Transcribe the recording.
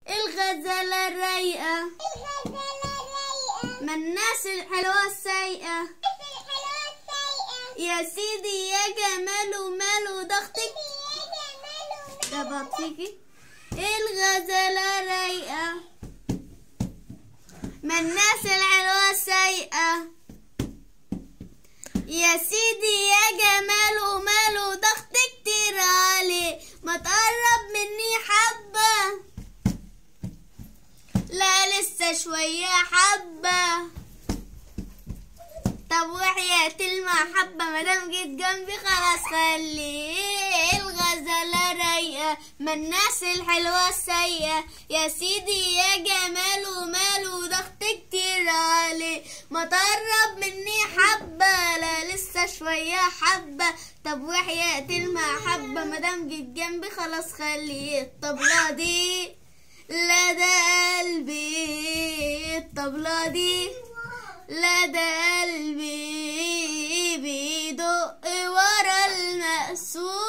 الغزالة الرايقة الغزالة الرايقة ما الناس الحلوة السايقة الحلوة السايقة يا سيدي يا جمال وماله ضغطك يا جمال ده بطيكي الغزالة رايقة ما الناس الحلوة السايقة يا سيدي يا جمال وماله ضغط كتير عليه ما تقرب مني حبة لا لسه شوية حبة طب وحياة المحبة مادام جيت جنبي خلاص خليه الغزالة رايقة ما الناس الحلوة السيئة يا سيدي يا جمال وماله ضغط كتير عليه ما تقرب مني حبة لا لسه شوية حبة طب وحياة المحبة مادام جيت جنبي خلاص خليه الطبلة دي لا ده قلبي الطبلة دي لا ده قلبي بيدق ورا المقسوم